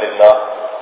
لله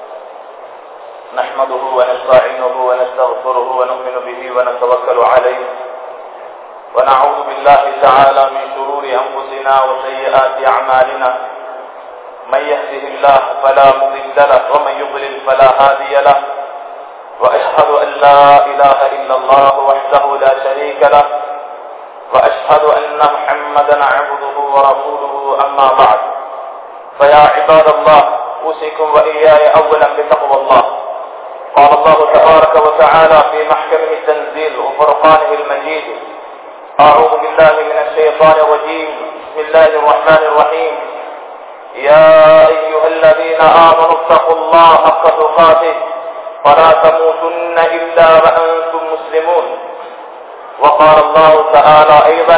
نحمده ونستعينه ونستغفره ونؤمن به ونتوكل عليه ونعوذ بالله تعالى من شرور أنفسنا وسيئات أعمالنا من يهده الله فلا مضل له ومن يضلل فلا هادي له وأشهد أن لا إله إلا الله وحده لا شريك له وأشهد أن محمدا عبده ورسوله أما بعد فيا عباد الله أوصيكم وإياي أولا بتقوى الله قال الله تبارك وتعالى في محكمه التنزيل وفرقانه المجيد أعوذ بالله من الشيطان الرجيم بسم الله الرحمن الرحيم يا أيها الذين آمنوا اتقوا الله حق تقاته فلا تموتن إلا وأنتم مسلمون وقال الله تعالى أيضا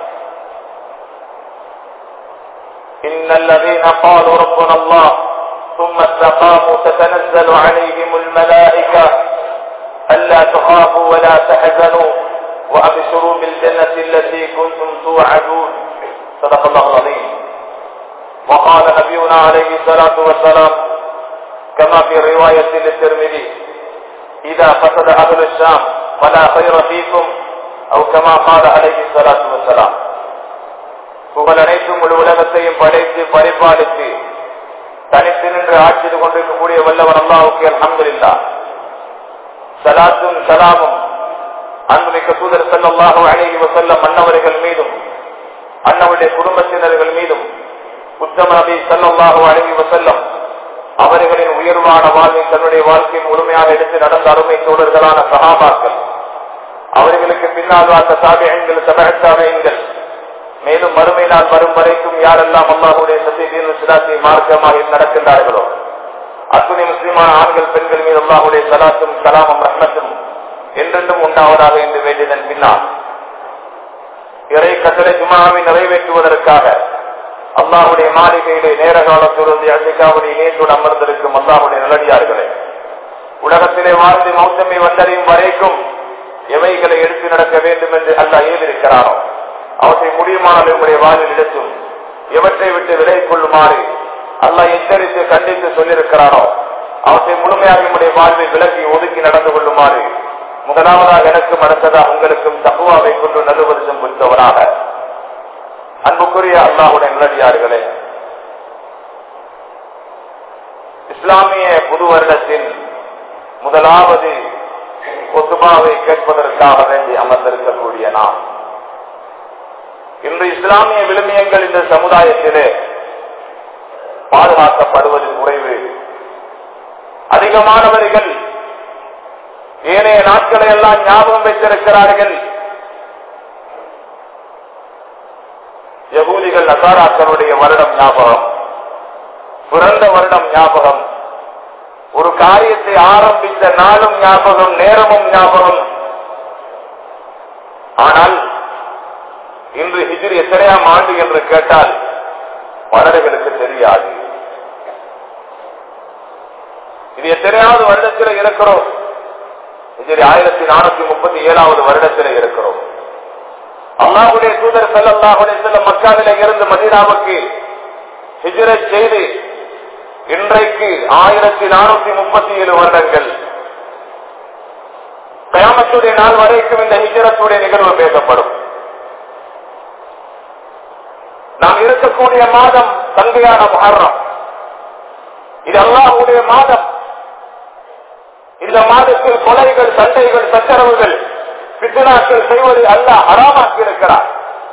إن الذين قالوا ربنا الله ثم استقاموا تتنزل عليهم الملائكة ألا تخافوا ولا تحزنوا وأبشروا بالجنة التي كنتم توعدون صدق الله العظيم وقال نبينا عليه الصلاة والسلام كما في رواية للترمذي إذا فسد أهل الشام فلا خير فيكم أو كما قال عليه الصلاة والسلام புகழ் அனைத்தும் முழு உலகத்தையும் படைத்து பரிபாலித்து தனித்து நின்று ஆட்சி கொண்டிருக்கக்கூடிய வல்லவர் அல்லாவுக்கு அல்ஹம்துலில்லா சலாத்தும் சலாமும் அன்புமிக்க தூதர் செல்லல்லாஹு அழகி வசல்லம் அன்னவர்கள் மீதும் அன்னவருடைய குடும்பத்தினர்கள் மீதும் உத்தம நபி செல்லல்லாஹு அழகி வசல்லம் அவர்களின் உயர்வான வாழ்வை தன்னுடைய வாழ்க்கை முழுமையாக எடுத்து நடந்த அருமை தோழர்களான சகாபாக்கள் அவர்களுக்கு பின்னால் வாழ்ந்த சாபியங்கள் சபகத்தாபியங்கள் மேலும் மறுமை நாள் வரும் வரைக்கும் யாரெல்லாம் அல்லாஹுடைய சத்தியத்தின் சிலாத்தை மார்க்கமாக நடக்கின்றார்களோ அத்துணை முஸ்லிமான ஆண்கள் பெண்கள் மீது அல்லாஹுடைய சலாத்தும் சலாமும் ரஹ்மத்தும் என்றென்றும் உண்டாவதாக என்று வேண்டியதன் பின்னால் இறை கட்டளை ஜுமாவை நிறைவேற்றுவதற்காக அல்லாஹுடைய மாளிகையிலே நேர காலத்திலிருந்து அசிகாவுடைய நேற்றோடு அமர்ந்திருக்கும் அல்லாஹுடைய நிலடியார்களே உலகத்திலே வாழ்ந்து மௌத்தமை வந்தடையும் வரைக்கும் எவைகளை எடுத்து நடக்க வேண்டும் என்று அல்லாஹ் ஏவிருக்கிறாரோ அவற்றை முடியுமானால் என்னுடைய வாழ்வில் இடத்தும் எவற்றை விட்டு விலை கொள்ளுமாறு அல்லாஹ் எச்சரித்து கண்டித்து சொல்லியிருக்கிறாரோ அவற்றை முழுமையாக என்னுடைய வாழ்வில் விலக்கி ஒதுக்கி நடந்து கொள்ளுமாறு முதலாவதாக எனக்கும் அடுத்ததாக உங்களுக்கும் தப்புவாவை கொண்டு நடுவரிசம் குறித்தவராக அன்புக்குரிய அல்லாஹுடைய நிலடியார்களே இஸ்லாமிய புது வருடத்தின் முதலாவது ஒத்துமாவை கேட்பதற்காக வேண்டி அமர்ந்திருக்கக்கூடிய நாம் இன்று இஸ்லாமிய விழுமியங்கள் இந்த சமுதாயத்திலே பாதுகாக்கப்படுவது குறைவு அதிகமானவர்கள் ஏனைய நாட்களை எல்லாம் ஞாபகம் வைத்திருக்கிறார்கள் யகூதிகள் நசாராக்களுடைய வருடம் ஞாபகம் பிறந்த வருடம் ஞாபகம் ஒரு காரியத்தை ஆரம்பித்த நாளும் ஞாபகம் நேரமும் ஞாபகம் ஆனால் இன்று ஹிஜிரி எத்தனையாம் ஆண்டு என்று கேட்டால் பலர்களுக்கு தெரியாது இது எத்தனையாவது வருடத்தில் இருக்கிறோம் ஹிஜிரி ஆயிரத்தி நானூத்தி முப்பத்தி ஏழாவது வருடத்தில் இருக்கிறோம் அல்லாஹுடைய தூதர் செல்லல்லாஹுடைய செல்ல மக்காவில இருந்து மதீனாவுக்கு ஹிஜரை செய்து இன்றைக்கு ஆயிரத்தி நானூத்தி முப்பத்தி ஏழு வருடங்கள் கயாமத்துடைய நாள் வரைக்கும் இந்த ஹிஜரத்துடைய நிகழ்வு பேசப்படும் நாம் இருக்கக்கூடிய மாதம் தங்கையான மகரம் இது அல்லாஹுடைய மாதம் இந்த மாதத்தில் கொலைகள் சண்டைகள் சச்சரவுகள் பித்தனாக்கள் செய்வது அல்லாஹ் அறாமாக்கி இருக்கிறார்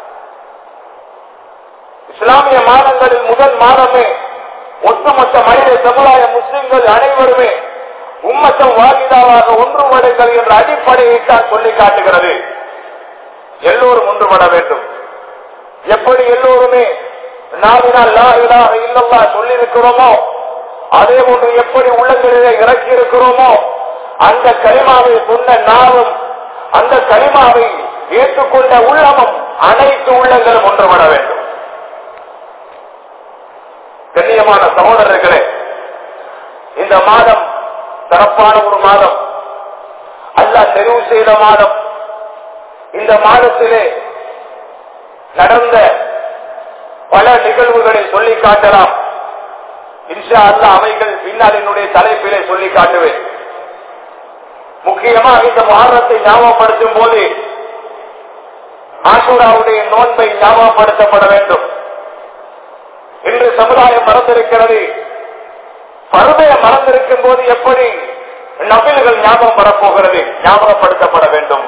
இஸ்லாமிய மாதங்களில் முதல் மாதமே ஒட்டுமொத்த மனித சமுதாய முஸ்லிம்கள் அனைவருமே உம்மத்தம் வாகிதாவாக ஒன்றுபடுங்கள் என்ற அடிப்படையை தான் சொல்லி காட்டுகிறது எல்லோரும் ஒன்றுபட வேண்டும் எப்படி எல்லோருமே நாவினால் லா இலாக இல்லல்லா சொல்லியிருக்கிறோமோ அதே போன்று எப்படி உள்ளங்களிலே இறக்கி இருக்கிறோமோ அந்த களிமாவை சொன்ன நாவும் அந்த களிமாவை ஏற்றுக்கொண்ட உள்ளமும் அனைத்து உள்ளங்களும் ஒன்றுபட வேண்டும் கண்ணியமான சகோதரர்களே இந்த மாதம் சிறப்பான ஒரு மாதம் அல்ல தெரிவு செய்த மாதம் இந்த மாதத்திலே நடந்த பல நிகழ்வுகளை சொல்லி காட்டலாம் இன்ஷா அல்ல அவைகள் பின்னால் என்னுடைய தலைப்பிலே சொல்லி காட்டுவேன் முக்கியமாக இந்த மாதத்தை ஞாபகப்படுத்தும் போது ஆசூராவுடைய நோன்பை ஞாபகப்படுத்தப்பட வேண்டும் இன்று சமுதாயம் மறந்திருக்கிறது பருமையை மறந்திருக்கும் போது எப்படி நபில்கள் ஞாபகம் வரப்போகிறது ஞாபகப்படுத்தப்பட வேண்டும்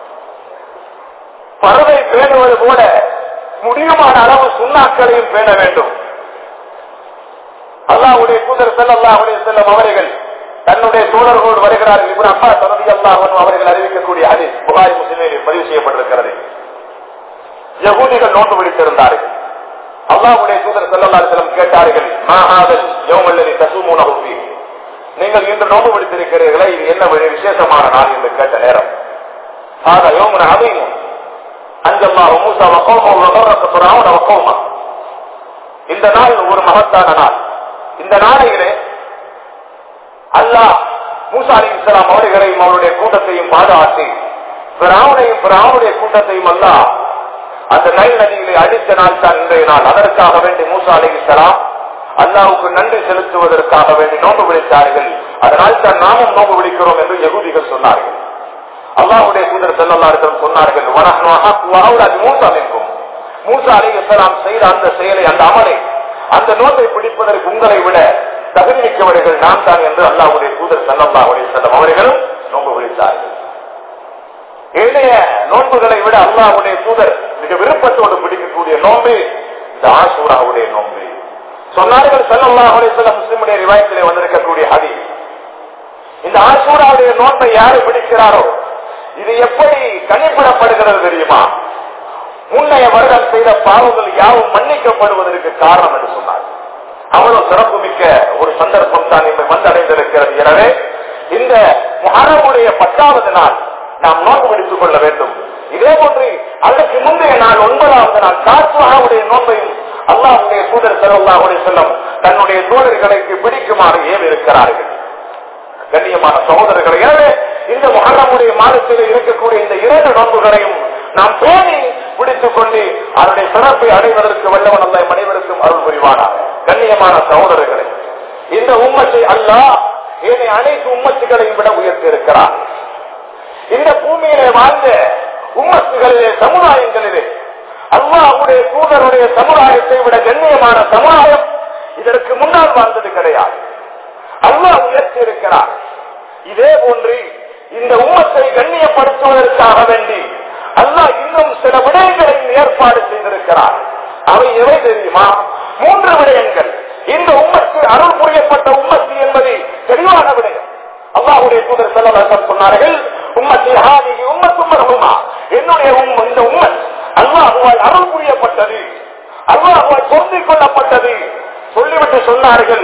பருவை பேணுவது போல முடியுமான அளவு சுண்ணாக்களையும் பேண வேண்டும் அல்லாவுடைய தூதர் செல்லல்லாவுடைய செல்லும் அவர்கள் தன்னுடைய தோழர்களோடு வருகிறார்கள் இவர் அப்பா தனதி அல்லாஹன் அவர்கள் அறிவிக்கக்கூடிய அது புகாரி முஸ்லிமில் பதிவு செய்யப்பட்டிருக்கிறது யகூதிகள் நோன்பு பிடித்திருந்தார்கள் அல்லாவுடைய தூதர் செல்லல்லா செல்லம் கேட்டார்கள் மாஹாதல் யோமல்லதி தசுமூனி நீங்கள் இன்று நோன்பு பிடித்திருக்கிறீர்களே இது என்ன ஒரு விசேஷமான நாள் என்று கேட்ட நேரம் ஆக யோமன அதையும் அஞ்சம்மா மூசா வக்கோமா இந்த நாள் ஒரு மகத்தான நாள் இந்த நாளையிலே அல்லாஹ் மூசா அலி இஸ்லாம் அவர்களையும் அவருடைய கூட்டத்தையும் பாதுகாத்து பிராவுனையும் பிராவுடைய கூட்டத்தையும் அல்லாஹ் அந்த நைல் நதியிலே அழித்த நாள் தான் இன்றைய நாள் அதற்காக வேண்டி மூசா அலி இஸ்லாம் அல்லாவுக்கு நன்றி செலுத்துவதற்காக வேண்டி நோன்பு விழித்தார்கள் அதனால் தான் நாமும் நோன்பு விழிக்கிறோம் என்று யகுதிகள் சொன்னார்கள் அல்லாவுடைய தூதர் செல்லல்லாரிடம் சொன்னார்கள் மூசா நிற்கும் மூசா அலி இஸ்லாம் செய்த அந்த செயலை அந்த அமலை அந்த நோன்பை பிடிப்பதற்கு உங்களை விட தகுதி மிக்கவர்கள் நான் தான் என்று அல்லாவுடைய தூதர் சல்லல்லா உடைய செல்லம் அவர்களும் நோன்பு விழித்தார்கள் ஏழைய நோன்புகளை விட அல்லாவுடைய தூதர் மிக விருப்பத்தோடு பிடிக்கக்கூடிய நோன்பு இந்த ஆசூராவுடைய நோன்பு சொன்னார்கள் செல்லல்லாஹுடைய சில முஸ்லிமுடைய ரிவாயத்திலே வந்திருக்கக்கூடிய ஹதி இந்த ஆசூராவுடைய நோன்பை யாரு பிடிக்கிறாரோ இது எப்படி கணிப்பிடப்படுகிறது தெரியுமா முன்னைய வருடம் செய்த பாவங்கள் யாவும் மன்னிக்கப்படுவதற்கு காரணம் என்று சொன்னார் அவ்வளவு சிறப்பு மிக்க ஒரு சந்தர்ப்பம் தான் இன்று வந்தடைந்திருக்கிறது எனவே இந்த மகாரமுடைய பத்தாவது நாள் நாம் நோன்பு பிடித்துக் கொள்ள வேண்டும் இதே போன்று அதற்கு முந்தைய நாள் ஒன்பதாவது நாள் காசுவாவுடைய நோன்பையும் அல்லாவுடைய தூதர் செல்லாவுடைய செல்லம் தன்னுடைய தோழர்களுக்கு பிடிக்குமாறு ஏன் இருக்கிறார்கள் கண்ணியமான சகோதரர்களை எனவே இந்த மகரமுடைய மாதத்தில் இருக்கக்கூடிய இந்த இரண்டு நோன்புகளையும் நாம் பேணி பிடித்துக் கொண்டு அதனுடைய சிறப்பை அடைவதற்கு வல்லவன் அல்ல மனிதருக்கும் அருள் புரிவானார் கண்ணியமான சகோதரர்களை இந்த உம்மத்தை அல்ல ஏனைய அனைத்து உம்மத்துகளையும் விட உயர்த்தி இருக்கிறார் இந்த பூமியிலே வாழ்ந்த உம்மத்துகளிலே சமுதாயங்களிலே அல்லாவுடைய தூதருடைய சமுதாயத்தை விட கண்ணியமான சமுதாயம் இதற்கு முன்னால் வாழ்ந்தது கிடையாது அல்லாஹ் உயர்த்தி இருக்கிறார் இதே போன்று இந்த உம்மத்தை கண்ணியப்படுத்துவதற்காக வேண்டி அல்லாஹ் இன்னும் சில விடயங்களையும் ஏற்பாடு செய்திருக்கிறார் அவை எவை தெரியுமா மூன்று விடயங்கள் இந்த உம்மத்து அருள் புரியப்பட்ட உம்மத்து என்பது தெளிவான விடயம் அல்லாஹுடைய தூதர் செல்லவர்கள் சொன்னார்கள் உம்மத்தி ஹாதிகி உம்மத்து மரகுமா என்னுடைய உம்ம இந்த உம்மத் அல்லாஹுவால் அருள் புரியப்பட்டது அல்லாஹுவால் பொருந்திக் கொள்ளப்பட்டது சொல்லிவிட்டு சொன்னார்கள்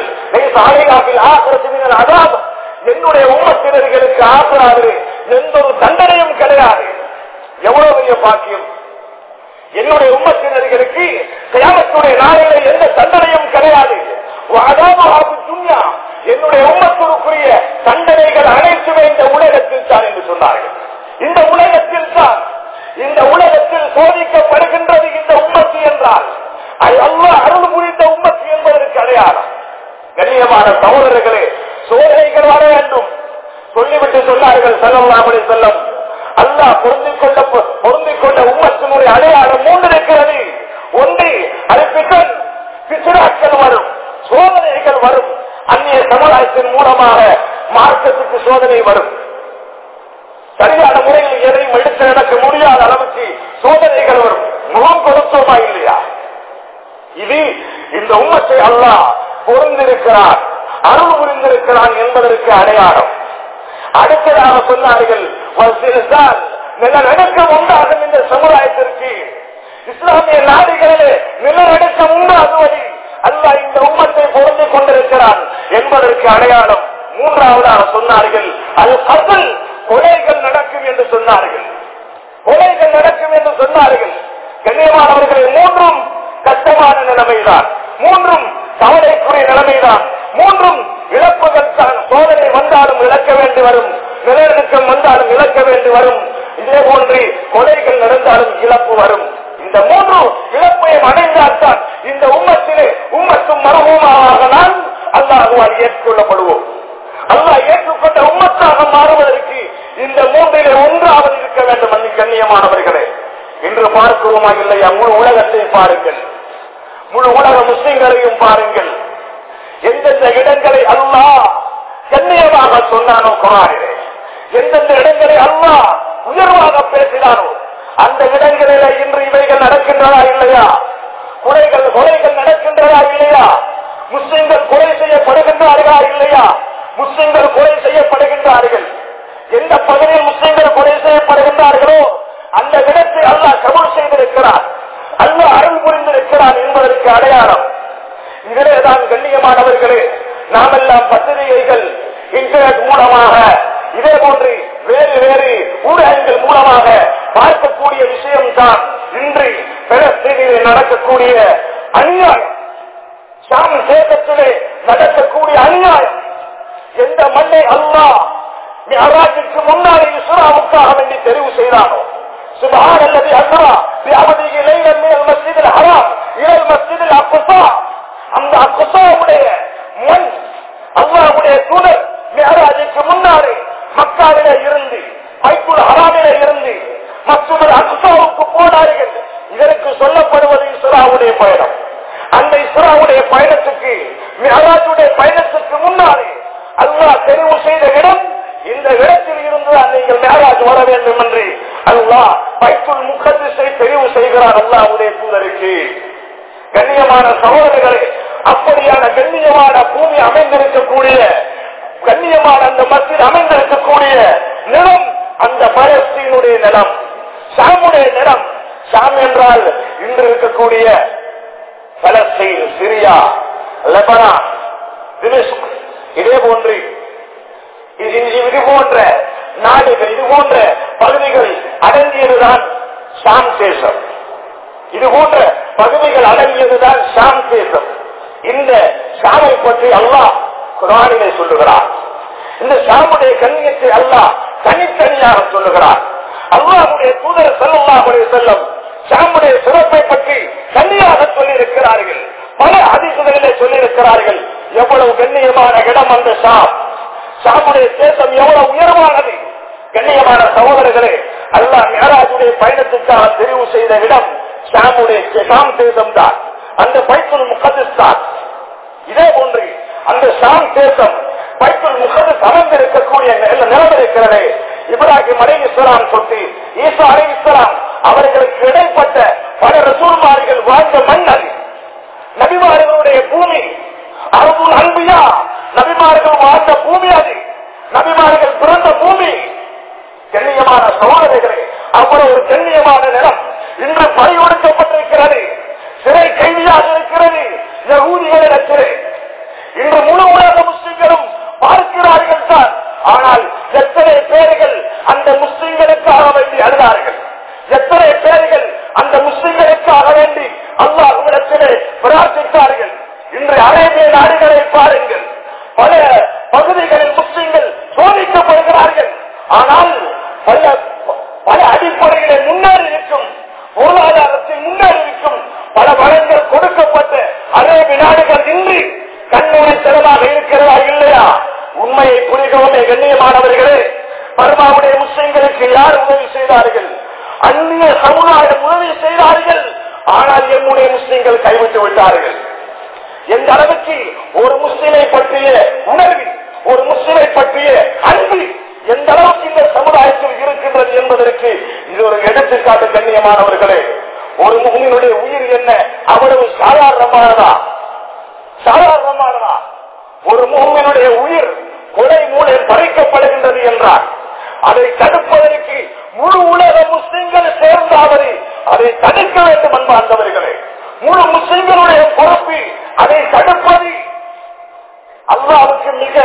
அதாவது என்னுடைய உம்மத்தினர்களுக்கு ஆசராது எந்த ஒரு தண்டனையும் கிடையாது எவ்வளவு பெரிய பாக்கியம் என்னுடைய உம்மத்தினர்களுக்கு கயாமத்துடைய நாளிலே எந்த தண்டனையும் கிடையாது துன்யா என்னுடைய உம்மத்திற்குரிய தண்டனைகள் அனைத்துமே இந்த உலகத்தில் தான் என்று சொன்னார்கள் இந்த உலகத்தில் தான் இந்த உலகத்தில் சோதிக்கப்படுகின்றது இந்த உம்மத்து என்றால் அல்ல அருள் புரிந்த உம்மத்து என்பதற்கு அடையாளம் கண்ணியமான சகோதரர்களே சோதனைகள் வர வேண்டும் சொல்லிவிட்டு சொன்னார்கள் செல்லல்லாமலே செல்லம் அல்லா பொருந்திக் கொண்ட பொருந்திக் கொண்ட உம்மத்தினுடைய அடையாளம் மூன்று இருக்கிறது ஒன்று அது பிசன் பிசுராக்கள் வரும் சோதனைகள் வரும் அந்நிய சமுதாயத்தின் மூலமாக மார்க்கத்துக்கு சோதனை வரும் சரியான முறையில் எதையும் எடுத்து நடக்க முடியாத அளவுக்கு சோதனைகள் வரும் முகம் கொடுத்தோமா இல்லையா இது இந்த உம்மத்தை அல்லா பொருந்திருக்கிறார் அருள் புரிந்திருக்கிறான் என்பதற்கு அடையாளம் அடுத்ததாக சொன்னார்கள் நிலநடுக்கம் உண்டாகும் இந்த சமுதாயத்திற்கு இஸ்லாமிய நாடுகளிலே நிலநடுக்கம் உண்டாகுவது அல்ல இந்த உம்மத்தை பொருந்திக் கொண்டிருக்கிறான் என்பதற்கு அடையாளம் மூன்றாவதாக சொன்னார்கள் அது கசல் கொலைகள் நடக்கும் என்று சொன்னார்கள் கொலைகள் நடக்கும் என்று சொன்னார்கள் கண்ணியமானவர்களை மூன்றும் கஷ்டமான நிலைமைதான் மூன்றும் கவலைக்குரிய நிலைமைதான் மூன்றும் இழப்புகள் தான் சோதனை வந்தாலும் இழக்க வேண்டி வரும் நிலநடுக்கம் வந்தாலும் இழக்க வேண்டி வரும் இதே போன்று கொலைகள் நடந்தாலும் இழப்பு வரும் இந்த மூன்று இழப்பையும் அடைந்தால்தான் இந்த உம்மத்திலே உம்மத்தும் மரபூமாக நான் அல்லாஹுவால் ஏற்றுக்கொள்ளப்படுவோம் அல்லாஹ் ஏற்றுக்கொண்ட உம்மத்தாக மாறுவதற்கு இந்த மூன்றிலே ஒன்றாவது இருக்க வேண்டும் அன்னி கண்ணியமானவர்களே இன்று பார்க்கிறோமா இல்லையா முழு உலகத்தை பாருங்கள் முழு உலக முஸ்லிம்களையும் பாருங்கள் எந்தெந்த இடங்களை அல்லாஹ் கண்ணியமாக சொன்னானோ குரானிலே எந்தெந்த இடங்களை அல்லாஹ் உயர்வாக பேசினானோ அந்த இடங்களில இன்று இவைகள் நடக்கின்றதா இல்லையா குறைகள் கொலைகள் நடக்கின்றதா இல்லையா முஸ்லிம்கள் கொலை செய்யப்படுகின்றார்களா இல்லையா முஸ்லிம்கள் கொலை செய்யப்படுகின்றார்கள் எந்த பகுதியில் முஸ்லிம்கள் கொலை செய்யப்படுகின்றார்களோ அந்த இடத்தை அல்லாஹ் கபூல் செய்திருக்கிறார் அல்லாஹ் அருள் புரிந்திருக்கிறார் என்பதற்கு அடையாளம் இதிலேதான் கண்ணியமானவர்களே நாமெல்லாம் பத்திரிகைகள் இன்டர்நெட் மூலமாக இதே போன்று வேறு வேறு ஊடகங்கள் மூலமாக பார்க்கக்கூடிய விஷயம்தான் இன்று பெலஸ்தீனிலே நடக்கக்கூடிய அநியாயம் சாமி சேதத்திலே நடக்கக்கூடிய அநியாயம் எந்த மண்ணை அல்லாஹ் மிஹராஜுக்கு முன்னாடி இஸ்ராவுக்காக வேண்டி தெரிவு செய்தானோ சுபஹான் அல்லது அஸ்ரா பிஅபதிஹி லைலன் மினல் மஸ்ஜிதில் ஹராம் இலல் மஸ்ஜிதில் அக்ஸா அந்த அக்ஸாவுடைய மண் அல்லாஹ்வுடைய தூதர் மிஹராஜுக்கு முன்னாடி மக்காவிலே இருந்து பைத்துல் ஹராமிலே இருந்து மஸ்ஜிதுல் அக்ஸாவுக்கு போனார்கள் இதற்கு சொல்லப்படுவது இஸ்ராவுடைய பயணம் அந்த இஸ்ராவுடைய பயணத்துக்கு மிஹராஜுடைய பயணத்துக்கு முன்னாடி அல்லாஹ் தெரிவு செய்த இடம் இந்த இடத்தில் இருந்துதான் நீங்கள் மேராஜ் வர வேண்டும் என்று அல்லாஹ் பைத்துல் முகத்திசை தெரிவு செய்கிறார் அல்லாஹ்வுடைய தூதருக்கு கண்ணியமான சகோதரர்களே அப்படியான கண்ணியமான பூமி அமைந்திருக்கக்கூடிய கண்ணியமான அந்த மத்தியில் அமைந்திருக்கக்கூடிய நிலம் அந்த பலஸ்தீனுடைய நிலம் ஷாமுடைய நிலம் ஷாம் என்றால் இன்று இருக்கக்கூடிய பலஸ்தீன் சிரியா லெபனான் திமிஷ்க் இதே போன்று இது இது போன்ற நாடுகள் இது போன்ற பகுதிகள் அடங்கியதுதான் ஷாம் தேசம் இது போன்ற பகுதிகள் அடங்கியதுதான் ஷாம் தேசம் இந்த ஷாமை பற்றி அல்லாஹ் குரானிலே சொல்லுகிறார் இந்த ஷாமுடைய கண்ணியத்தை அல்லாஹ் தனித்தனியாக சொல்லுகிறார் அல்லாஹுடைய தூதர் செல்லல்லாஹுடைய செல்லம் ஷாமுடைய சிறப்பை பற்றி தனியாக சொல்லியிருக்கிறார்கள் பல அதிசுகளிலே சொல்லியிருக்கிறார்கள் எவ்வளவு கண்ணியமான இடம் அந்த ஷாம் ஷாமுடைய தேசம் எவ்வளவு உயர்வானது கண்ணியமான சகோதரர்களே அல்லாஹ் மேராஜுடைய பயணத்துக்காக தெரிவு செய்த இடம் ஷாமுடைய ஷாம் தேசம் தான் அந்த பைத்துல் முகதிஸ்தான் இதே போன்று அந்த ஷாம் தேசம் பைத்துல் முகதிஸ் அமர்ந்திருக்கக்கூடிய நிலம் இருக்கிறது இப்ராஹிம் அலை இஸ்லாம் சொத்து ஈசா அலை இஸ்லாம் அவர்களுக்கு இடைப்பட்ட பல ரசூல்மார்கள் வாழ்ந்த மண் அது நபிமார்களுடைய பூமி அருள் அன்பியா நபிமார்கள் வாழ்ந்த பூமி அது நபிமார்கள் பிறந்த பூமி கண்ணியமான சகோதரிகளே அவ்வளவு ஒரு கண்ணியமான நிலம் இன்று பறிகொடுக்கப்பட்டிருக்கிறது சிறை கைதியாக இருக்கிறது யகூதிகளிடத்திலே இன்று முழு உலக முஸ்லிம்களும் பார்க்கிறார்கள் தான் ஆனால் எத்தனை பேர்கள் அந்த முஸ்லிம்களுக்காக வேண்டி அழுதார்கள் எத்தனை பேர்கள் அந்த முஸ்லிம்களுக்காக வேண்டி அல்லாஹுவிடத்திலே பிரார்த்தித்தார்கள் இன்று அரேபிய நாடுகளை பாருங்கள் பல பகுதிகளில் முஸ்லிம்கள் சோதிக்கப்படுகிறார்கள் ஆனால் பல பல அடிப்படையிலே முன்னேறி இருக்கும் பொருளாதாரத்தில் முன்னேறி இருக்கும் பல வளங்கள் கொடுக்கப்பட்ட அரேபிய நாடுகள் இன்றி கண்மூடித்தனமாக இருக்கிறதா இல்லையா உண்மையை புரிகிறோமே கண்ணியமானவர்களே பர்மாவுடைய முஸ்லிம்களுக்கு யார் உதவி செய்தார்கள் அந்நிய சமுதாயம் உதவி செய்தார்கள் ஆனால் எம்முடைய முஸ்லிம்கள் கைவிட்டு விட்டார்கள் எந்த அளவுக்கு ஒரு முஸ்லிமை பற்றிய உணர்வு ஒரு முஸ்லிமை பற்றிய அன்பு எந்த அளவுக்கு இந்த சமுதாயத்தில் இருக்கின்றது என்பதற்கு இது ஒரு எடுத்துக்காட்டு கண்ணியமானவர்களே ஒரு முகமினுடைய உயிர் என்ன அவ்வளவு சாதாரணமானதா சாதாரணமானதா ஒரு முகமினுடைய உயிர் கொலை மூலம் பறிக்கப்படுகின்றது என்றார் அதை தடுப்பதற்கு முழு உலக முஸ்லிம்கள் சேர்ந்தாவது அதை தடுக்க வேண்டும் அன்பார்ந்தவர்களே முழு முஸ்லிம்களுடைய பொறுப்பு அதை தடுப்பது அல்லாவுக்கு மிக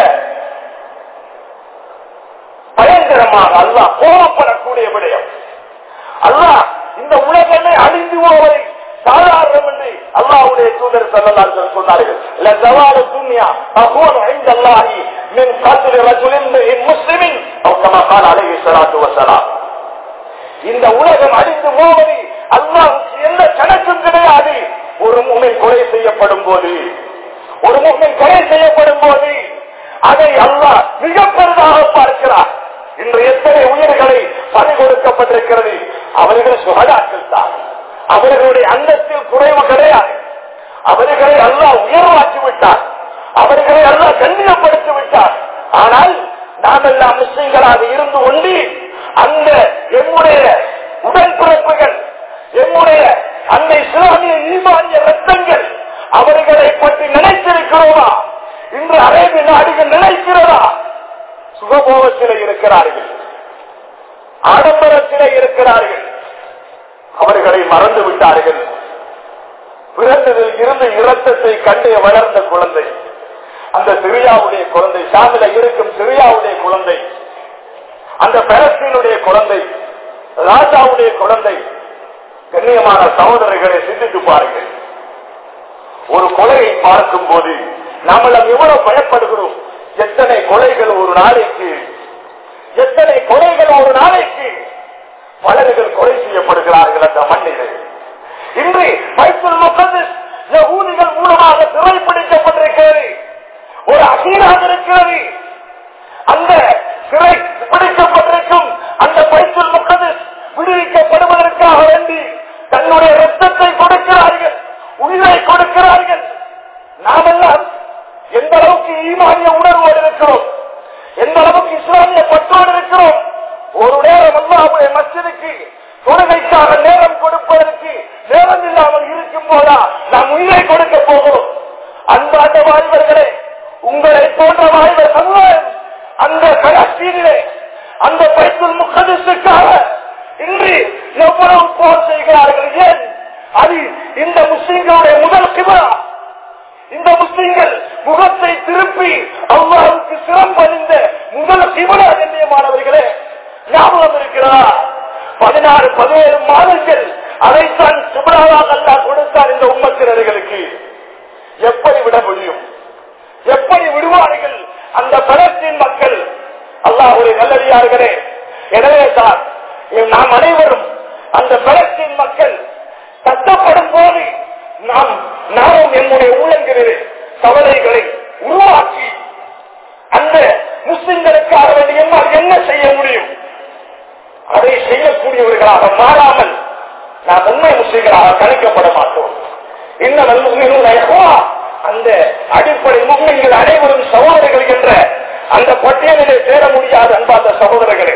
பயங்கரமாக அல்லாஹ் கோபப்படக்கூடிய விடயம் அல்லாஹ் இந்த உலகமே அழிந்து போவதை சாதாரணம் என்று அல்லாவுடைய தூதர் சொல்லலாம் சொன்னார்கள் لزوال الدنيا أكون عند الله من قتل رجل مسلم أو كما قال عليه الصلاة والسلام இந்த உலகம் அழிந்து போவது அல்லாவுக்கு எந்த கணக்கும் கிடையாது ஒரு மூமின் கொலை செய்யப்படும் போது ஒரு முகம் கொலை செய்யப்படும் போது அதை அல்லாஹ் மிக பெரிதாக பார்க்கிறார் இன்று எத்தனை உயிர்களை பணி கொடுக்கப்பட்டிருக்கிறது அவர்கள் சுகதாக்கள் தான் அவர்களுடைய அந்தத்தில் குறைவு கிடையாது அவர்களை அல்லாஹ் உயர்வாக்கி விட்டார் அவர்களை அல்லாஹ் கண்ணியப்படுத்தி விட்டார் ஆனால் நாம் எல்லாம் முஸ்லிம்களாக இருந்து கொண்டு அந்த எம்முடைய உடன்பிறப்புகள் எம்முடைய அந்த இஸ்லாமிய ஈமானிய ரத்தங்கள் அவர்களை பற்றி நினைத்திருக்கிறோமா இன்று அரேபிய நாடுகள் நினைக்கிறதா சுகபோகத்திலே இருக்கிறார்கள் ஆடம்பரத்திலே இருக்கிறார்கள் அவர்களை மறந்து விட்டார்கள் பிறந்ததில் இருந்து இரத்தத்தை கண்டே வளர்ந்த குழந்தை அந்த சிரியாவுடைய குழந்தை சாமில இருக்கும் சிரியாவுடைய குழந்தை அந்த பெலஸ்தீனுடைய குழந்தை ராஜாவுடைய குழந்தை கண்ணியமான சகோதரர்களை சிந்தித்து பாருங்கள் ஒரு கொலையை பார்க்கும் போது நம்மளம் எவ்வளவு பயப்படுகிறோம் எத்தனை கொலைகள் ஒரு நாளைக்கு எத்தனை கொலைகள் ஒரு நாளைக்கு பலர்கள் கொலை செய்யப்படுகிறார்கள் அந்த மண்ணில் இன்று பைத்துல் முகத்திஸ் யகூதிகள் மூலமாக சிறைப்பிடிக்கப்பட்டிருக்கிறது ஒரு அகீராக இருக்கிறது அந்த சிறை பிடிக்கப்பட்டிருக்கும் அந்த பைத்துல் முகத்திஸ் விடுவிக்கப்படுவதற்காக வேண்டி தன்னுடைய ரத்தத்தை கொடுக்கிறார்கள் உயிரை கொடுக்கிறார்கள் நாமெல்லாம் எந்த அளவுக்கு ஈமானிய உணர்வோடு இருக்கிறோம் எந்த அளவுக்கு இஸ்லாமிய பற்றோடு இருக்கிறோம் ஒரு நேரம் அல்லாவுடைய மசிதுக்கு தொழுகைக்காக நேரம் கொடுப்பதற்கு நேரம் இல்லாமல் இருக்கும் போதா நாம் உயிரை கொடுக்க போகிறோம் அன்பாண்ட வாலிபர்களே உங்களை போன்ற வாலிபர் சமுதாயம் அந்த பலஸ்தீனிலே அந்த பைத்துல் முகதிசுக்காக இன்று எவ்வளவு போர் செய்கிறார்கள் ஏன் அது இந்த முஸ்லிம்களுடைய முதல் கிபா இந்த முஸ்லிம்கள் முகத்தை திருப்பி அல்லாவுக்கு சிறப்பறிந்த முதல் கிபலா கண்ணியமானவர்களே ஞாபகம் இருக்கிறதா பதினாறு பதினேழு மாதங்கள் அதைத்தான் சிபலாவாக அல்லா கொடுத்தார் இந்த உம்மத்தினர்களுக்கு எப்படி விட முடியும் எப்படி விடுவார்கள் அந்த பலத்தின் மக்கள் அல்லாஹுடைய நல்லடியார்களே எனவே தான் நாம் அனைவரும் அந்த பலத்தின் மக்கள் கஷ்டப்படும் போது நாம் நாமும் என்னுடைய உள்ளங்களிலே கவலைகளை உருவாக்கி அந்த முஸ்லிம்களுக்காக வேண்டி என்னால் என்ன செய்ய முடியும் அதை செய்யக்கூடியவர்களாக மாறாமல் நாம் உண்மை முஸ்லிம்களாக கணிக்கப்பட மாட்டோம் இன்னும் அந்த அடிப்படை முஸ்லிம்கள் அனைவரும் சகோதரர்கள் என்ற அந்த பட்டியலிலே சேர முடியாத அன்பார்ந்த சகோதரர்களே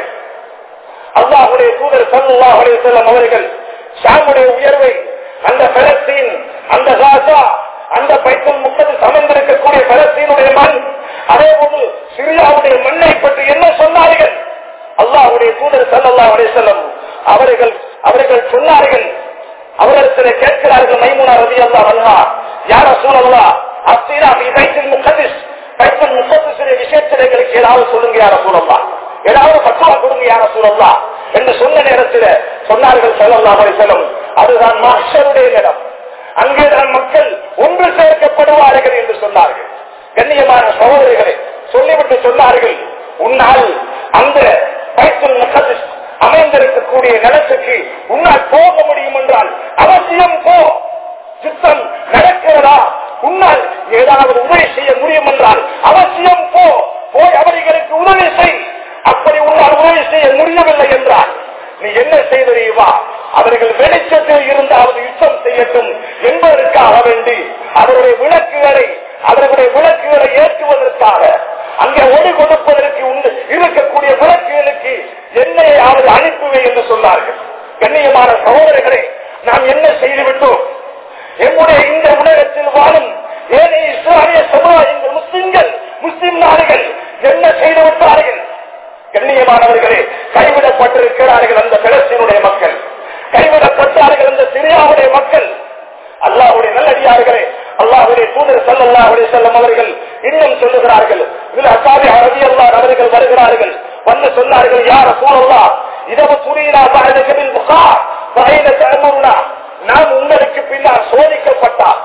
அல்லாஹுடைய தூதர் சல்லாஹுடைய செல்லும் அவர்கள் ஷாமுடைய உயர்வை அந்த பலஸ்தீன் அந்த காசா அந்த பைத்தல் முப்பது சமர்ந்திருக்கக்கூடிய பலஸ்தீனுடைய மண் அதே போது சிரியாவுடைய மண்ணை பற்றி என்ன சொன்னார்கள் அல்லாஹுடைய தூதர் சல்லாஹுடைய செல்லம் அவர்கள் அவர்கள் சொன்னார்கள் அவரிடத்தில் கேட்கிறார்கள் மைமுனா ரவி அல்லா அல்லா யார சூழல்லா அஸ்தீரா பைத்தல் முகதிஸ் பைத்தல் முகதிசுடைய விஷயத்தில் எங்களுக்கு ஏதாவது சொல்லுங்க யார சூழல்லா ஏதாவது பத்துவா கொடுங்க யார சூழல்லா என்று சொன்ன நேரத்தில் சொன்னார்கள் செல்லல்லா செல்லும் அதுதான் மாஷருடைய இடம் அங்கேதான் மக்கள் ஒன்று சேர்க்கப்படுவார்கள் என்று சொன்னார்கள் கண்ணியமான சகோதரிகளை சொல்லிவிட்டு சொன்னார்கள் உன்னால் அந்த பைத்துல் முகதிஸ் அமைந்திருக்கக்கூடிய நிலத்துக்கு உன்னால் போக முடியும் என்றால் அவசியம் போ யுத்தம் நடக்கிறதா உன்னால் ஏதாவது உதவி செய்ய முடியும் என்றால் அவசியம் போ போய் அவர்களுக்கு உதவி செய் அப்படி உன்னால் உதவி செய்ய முடியவில்லை என்றால் நீ என்ன செய்தறியுமா அவர்கள் வெளிச்சத்தில் இருந்தாவது யுத்தம் செய்யட்டும் என்பதற்காக வேண்டி அவருடைய விளக்குகளை அவர்களுடைய விளக்குகளை ஏற்றுவதற்காக அங்கே ஒளி கொடுப்பதற்கு உண்டு இருக்கக்கூடிய விளக்குகளுக்கு என்னையாவது அனுப்புவே என்று சொன்னார்கள் கண்ணியமான சகோதரர்களே நாம் என்ன செய்துவிட்டோம் எம்முடைய இந்த உலகத்தில் வாழும் ஏனைய இஸ்லாமிய சமுதாயங்கள் முஸ்லிம்கள் முஸ்லிம் நாடுகள் என்ன செய்து விட்டார்கள் கண்ணியமானவர்களே கைவிடப்பட்டிருக்கிறார்கள் அந்த பிளஸ்தீனுடைய மக்கள் கைவிடப்பட்டார்கள் அந்த சிரியாவுடைய மக்கள் அல்லாஹுடைய நல்லடியார்களே அல்லாஹுடைய தூதர் சல்லாஹுடைய செல்லம் அவர்கள் இன்னும் சொல்லுகிறார்கள் இதில் அசாதி அரபி அல்லாஹ் அவர்கள் வருகிறார்கள் வந்து சொன்னார்கள் யார சூழல்லா இரவு புரியலா பாரதத்தில் முகா பகையில தரமுன்னா நாம் உங்களுக்கு பின்னால் சோதிக்கப்பட்டார்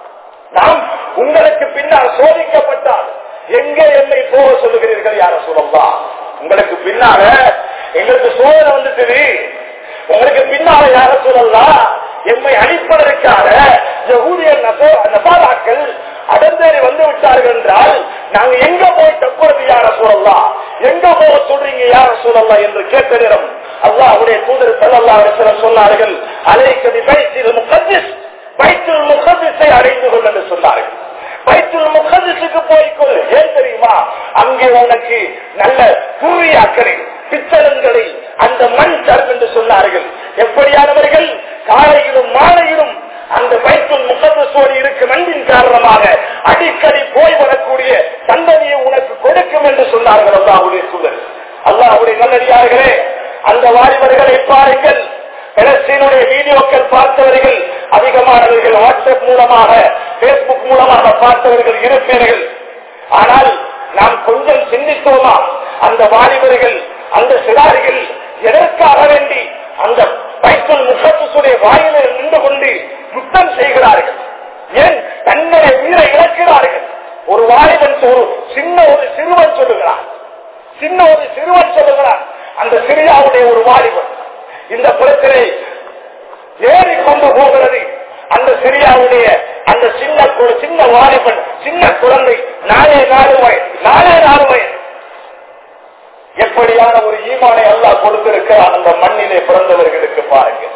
நாம் உங்களுக்கு பின்னால் சோதிக்கப்பட்டால் எங்கே என்னை போக சொல்லுகிறீர்கள் யார சூழல்லா உங்களுக்கு பின்னால எங்களுக்கு சோதனை வந்துட்டு உங்களுக்கு பின்னால யார சொல்லலாம் எம்மை அழிப்பதற்காக யகூதிய நசாராக்கள் அடந்தேறி வந்து விட்டார்கள் என்றால் நாங்க எங்க போய் தப்புறது யார சூழல்லாம் எங்க போக சொல்றீங்க யார சூழல்லாம் என்று கேட்ட நேரம் அல்லாஹ்வுடைய தூதர் ஸல்லல்லாஹு அலைஹி வஸல்லம் சொன்னார்கள் அலைக்கதி பைத்தில் முகத்திஸ் பைத்துல் முகத்திஸை அடைந்து கொள் என்று சொன்னார்கள் பைத்துல் முகத்திஸுக்கு போய்க்கொள் ஏன் தெரியுமா அங்கே உனக்கு நல்ல பூரியாக்களை பித்தளங்களை அந்த மண் தரும் என்று சொன்னார்கள் எப்படியானவர்கள் காலையிலும் மாலையிலும் அந்த பைத்துல் முகத்தோடு இருக்கும் அன்பின் காரணமாக அடிக்கடி போய் வரக்கூடிய சந்ததியை உனக்கு கொடுக்கும் என்று சொன்னார்கள் அல்லாஹுடைய சூழல் அல்லாஹுடைய நல்லடியார்களே அந்த வாலிபர்களை பாருங்கள் பலஸ்தீனுடைய வீடியோக்கள் பார்த்தவர்கள் அதிகமானவர்கள் வாட்ஸ்அப் மூலமாக பேஸ்புக் மூலமாக பார்த்தவர்கள் இருப்பீர்கள் ஆனால் நாம் கொஞ்சம் சிந்தித்தோமா அந்த வாலிபர்கள் அந்த சிறார்கள் எதற்காக வேண்டி அந்த பைத்துல் முகத்துடைய வாயிலே நின்று கொண்டு யுத்தம் செய்கிறார்கள் ஏன் தன்னுடைய உயிரை இழக்கிறார்கள் ஒரு வாலிபன் ஒரு சின்ன ஒரு சிறுவன் சொல்லுகிறான் சின்ன ஒரு சிறுவன் சொல்லுகிறான் அந்த சிரியாவுடைய ஒரு வாலிபன் இந்த புறத்திலே ஏறி கொண்டு போகிறது அந்த சிரியாவுடைய அந்த சின்ன கு- சின்ன வாலிபன் சின்ன குழந்தை நாலே நாலு வயது நாலே நாலு வயது எப்படியான ஒரு ஈமானை அல்லாஹ் கொடுத்திருக்கிறான் அந்த மண்ணிலே பிறந்தவர்களுக்கு பாருங்கள்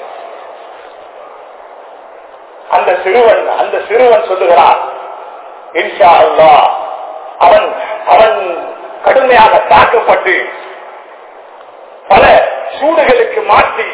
அந்த சிறுவன் அந்த சிறுவன் சொல்லுகிறான் இன்ஷா அல்லாஹ் அவன் அவன் கடுமையாக தாக்கப்பட்டு பல சூடுகளுக்கு மாற்றி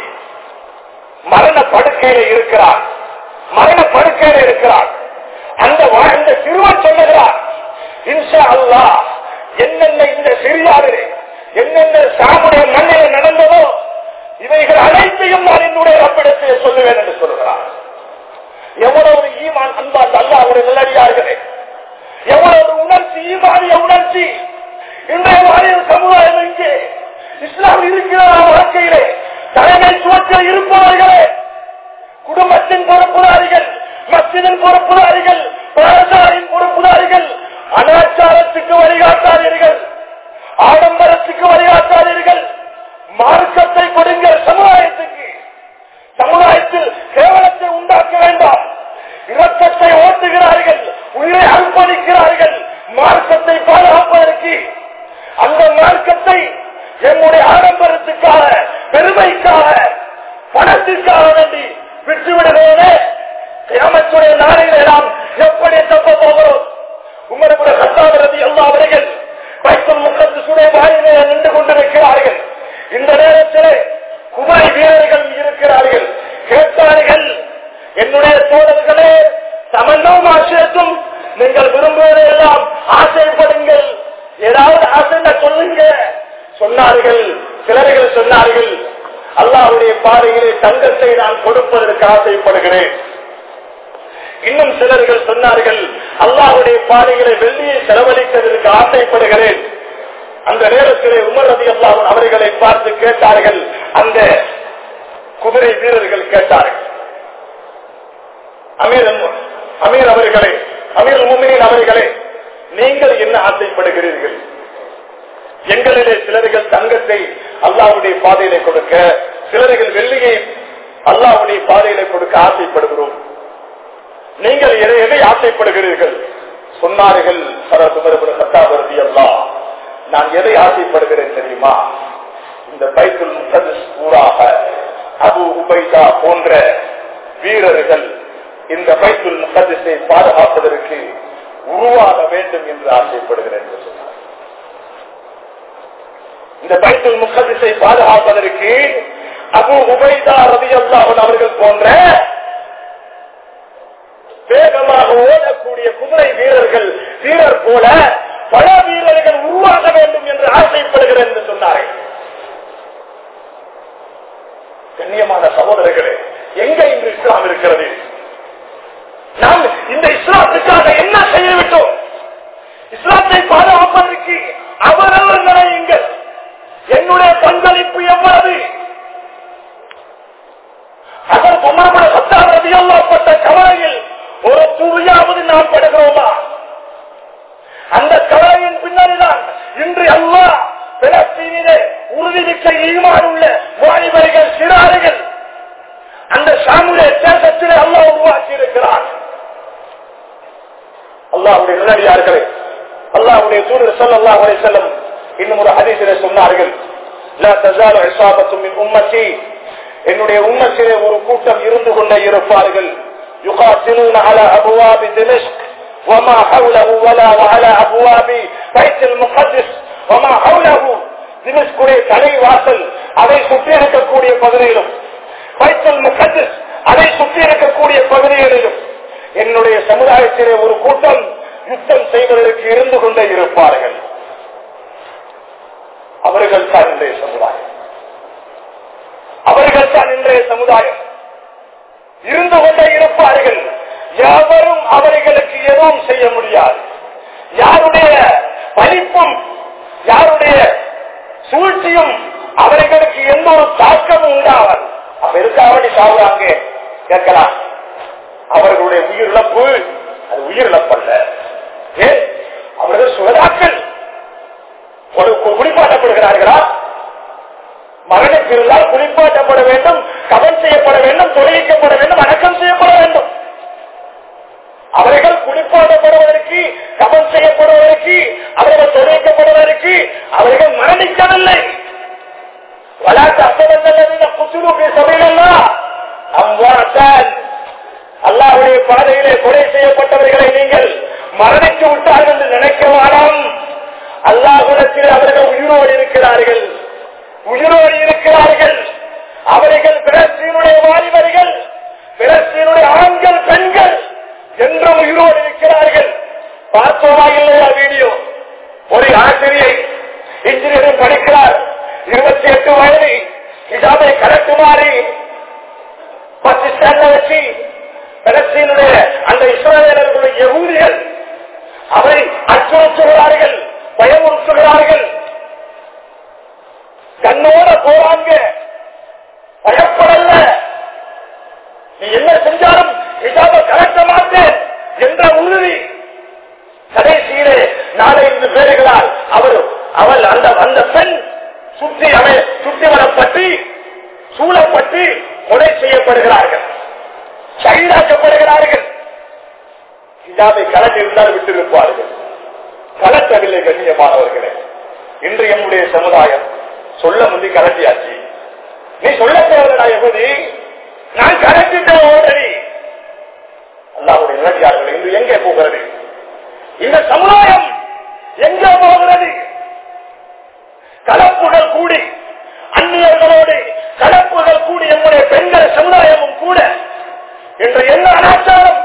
மரண படுக்கையில இருக்கிறான் மரண படுக்கையில இருக்கிறான் அந்த வாழ்ந்த சிறுவன் சொல்லுகிறான் இன்ஷா அல்லாஹ் என்னென்ன இந்த சிறியாரிலே என்னென்ன சாமுடைய மண்ணில் நடந்ததோ இவைகள் அனைத்தையும் நான் என்னுடைய ரப்பிடத்தை சொல்லுவேன் என்று சொல்கிறான் எவ்வளவு ஈமான் அன்பால் அல்லாவுடைய நல்லடியார்களே எவ்வளவு உணர்ச்சி ஈமானிய உணர்ச்சி இன்றைய மாநில சமுதாயம் இங்கே இஸ்லாம் இருக்கிறதா வாழ்க்கையிலே தலைமை சுவற்றில் இருப்பவர்களே குடும்பத்தின் பொறுப்புதாரிகள் மசிதின் பொறுப்புதாரிகள் பாரசாரின் பொறுப்புதாரிகள் அனாச்சாரத்துக்கு வழிகாட்டாதீர்கள் ஆடம்பரத்துக்கு வழிகாட்டாதீர்கள் மார்க்கத்தை கொடுங்கள் சமுதாயத்துக்கு சமுதாயத்தில் கேவலத்தை உண்டாக்க வேண்டாம் இரத்தத்தை ஓட்டுகிறார்கள் உயிரை அர்ப்பணிக்கிறார்கள் மார்க்கத்தை பாதுகாப்பதற்கு அந்த மார்க்கத்தை எம்முடைய ஆடம்பரத்துக்காக பெருமைக்காக பணத்திற்காக வேண்டி விட்டுவிடுகிறோமே கிராமத்துடைய நாடுகளை நாம் எப்படி தப்ப போகிறோம் உமரபுட கத்தாவிரதி எல்லா அவர்கள் வைக்கும் முகத்து சுடைய வாயிலே நின்று கொண்டிருக்கிறார்கள் இந்த நேரத்திலே குமரி வீரர்கள் இருக்கிறார்கள் கேட்டார்கள் என்னுடைய தோழர்களே சமந்தம் ஆசிரியத்தும் நீங்கள் விரும்புவதை எல்லாம் ஆசைப்படுங்கள் ஏதாவது ஆசை சொல்லுங்க சொன்னார்கள் சிலர்கள் சொன்னார்கள் அல்லாஹ்வுடைய பாதையிலே தங்கத்தை நான் கொடுப்பதற்கு ஆசைப்படுகிறேன் இன்னும் சிலர்கள் சொன்னார்கள் அல்லாஹ்வுடைய பாதையிலே வெள்ளியை செலவழிப்பதற்கு ஆசைப்படுகிறேன் அந்த நேரத்திலே உமர் ரதி அல்லாஹ் அவர்களை பார்த்து கேட்டார்கள் அந்த குதிரை வீரர்கள் கேட்டார்கள் அமீர் அமீர் அவர்களே அமீர் முமினின் அவர்களே நீங்கள் என்ன ஆசைப்படுகிறீர்கள் எங்களிலே சிலர்கள் தங்கத்தை அல்லாவுடைய பாதையிலே கொடுக்க சிலர்கள் வெள்ளியை அல்லாவுடைய பாதையிலே கொடுக்க ஆசைப்படுகிறோம் நீங்கள் எதை எதை ஆசைப்படுகிறீர்கள் சொன்னார்கள் சத்தாபரதி அல்லா நான் எதை ஆசைப்படுகிறேன் தெரியுமா இந்த பைத்துல் முகதிஸ் ஊராக அபு உபைதா போன்ற வீரர்கள் இந்த பைத்துல் முகதிஸை பாதுகாப்பதற்கு உருவாக வேண்டும் என்று ஆசைப்படுகிறேன் என்று சொன்னார் இந்த பைத்துல் முகதிஸை பாதுகாப்பதற்கு அபு உபைதா ரதி அல்லாஹன் அவர்கள் போன்ற வேகமாக ஓடக்கூடிய குதிரை வீரர்கள் வீரர் போல பல வீரர்கள் உருவாக வேண்டும் என்று ஆசைப்படுகிறேன் என்று சொன்னார்கள் கண்ணியமான சகோதரர்களே எங்க இன்று இஸ்லாம் இருக்கிறது நாம் இந்த இஸ்லாத்துக்காக என்ன செய்துவிட்டோம் இஸ்லாத்தை பாதுகாப்பதற்கு அவரவர் நிலையுங்கள் என்னுடைய பங்களிப்பு எவ்வளவு அதன் பொம்மரப்பட சத்தாரதி பட்ட கவலையில் ஒரு துளியாவது நாம் படுகிறோமா அந்த கவலையின் பின்னணிதான் இன்று அல்லா பிலஸ்தீனிலே உறுதிமிக்க ஈமான் உள்ள வாலிபர்கள் சிறார்கள் அந்த சாமுடைய தேசத்திலே அல்லா உருவாக்கி இருக்கிறார் அல்லா அல்லாஹ்வுடைய நல்லடியார்களே அல்லாஹ்வுடைய தூதர் ஸல்லல்லாஹு அலைஹி வஸல்லம் இன்னும் ஒரு ஹதீஸிலே சொன்னார்கள் லா தஸாலு இஸாபத்து மின் உம்மத்தி என்னுடைய உம்மத்திலே ஒரு கூட்டம் இருந்து கொண்டே இருப்பார்கள் يقاتلون على أبواب دمشق وما حوله ولا وعلى أبواب بيت المقدس وما حوله திமிஸ்குடைய தலைவாசல் அதை சுற்றி இருக்கக்கூடிய பகுதியிலும் பைத்தல் முகத்திஸ் அதை சுற்றி இருக்கக்கூடிய பகுதிகளிலும் என்னுடைய சமுதாயத்திலே ஒரு கூட்டம் யுத்தம் செய்வதற்கு இருந்து கொண்டே இருப்பார்கள் அவர்கள் தான் இன்றைய சமுதாயம் அவர்கள் தான் இன்றைய சமுதாயம் இருந்து கொண்டே இருப்பார்கள் யாவரும் அவர்களுக்கு எதுவும் செய்ய முடியாது யாருடைய பலிப்பும் யாருடைய சூழ்ச்சியும் அவர்களுக்கு எந்த ஒரு தாக்கமும் உண்டாவாது அப்ப இருக்காவடி சாவுறாங்க கேட்கலாம் அவர்களுடைய உயிரிழப்பு அது உயிரிழப்பல்ல ஏன் அவர்கள் சுகதாக்கள் ஒரு குடிப்பாட்டப்படுகிறார்களா மரணத்திருந்தால் குளிப்பாட்டப்பட வேண்டும் கவன் செய்யப்பட வேண்டும் தொழிலிக்கப்பட வேண்டும் அடக்கம் செய்யப்பட வேண்டும் அவர்கள் குளிப்பாட்டப்படுவதற்கு கவன் செய்யப்படுவதற்கு அவர்கள் தொழிலிக்கப்படுவதற்கு அவர்கள் மரணிக்கவில்லை வளாட்டு அசவந்தல் புத்துரு சபையிலா அவ்வாத்தான் அல்லாவுடைய பாதையிலே கொலை செய்யப்பட்டவர்களை நீங்கள் மரணித்து விட்டார்கள் என்று நினைக்க வேண்டாம் அல்லாஹுடத்தில் அவர்கள் உயிரோடு இருக்கிறார்கள் உயிரோடு இருக்கிறார்கள் அவர்கள் பிரஸ்தீனுடைய வாலிபர்கள் பிரஸ்தீனுடைய ஆண்கள் பெண்கள் என்றும் உயிரோடு இருக்கிறார்கள் பார்த்தோமா இல்லையா வீடியோ ஒரு ஆசிரியை இன்ஜினியரிங் படிக்கிறார் இருபத்தி எட்டு வயது இதாவை கலட்டுமாறி பத்து ஸ்டாண்ட வச்சு பலஸ்தீனுடைய அந்த இஸ்ரேலர்களுடைய யகூதிகள் அவரை அச்சுறுத்துகிறார்கள் பயமுறுத்துகிறார்கள் கண்ணோட போறாங்க பயப்படல நீ என்ன செஞ்சாலும் இதாவ கலக்க மாட்டேன் என்ற உறுதி கடைசியிலே நாலஞ்சு பேர்களால் அவர் அவள் அந்த அந்த பெண் சுற்றி அவை சுற்றி வரப்பட்டு சூழப்பட்டு கொலை செய்யப்படுகிறார்கள் கைதாக்கப்படுகிறார்கள் இதாவை கலட்டி இருந்தால் விட்டிருப்பார்கள் கலட்டவில்லை கண்ணியமானவர்களே இன்று என்னுடைய சமுதாயம் சொல்ல முந்தி கலட்டியாச்சு நீ சொல்ல தேவையா எப்படி நான் கலட்டிட்டேன் ஓடரி அல்லாவுடைய நிலடியார்கள் இன்று எங்கே போகிறது இந்த சமுதாயம் எங்கே போகிறது கலப்புகள் கூடி அந்நியர்களோடு கலப்புகள் கூடி நம்முடைய பெண்கள் சமுதாயமும் கூட என்று என்ன அனாச்சாரம்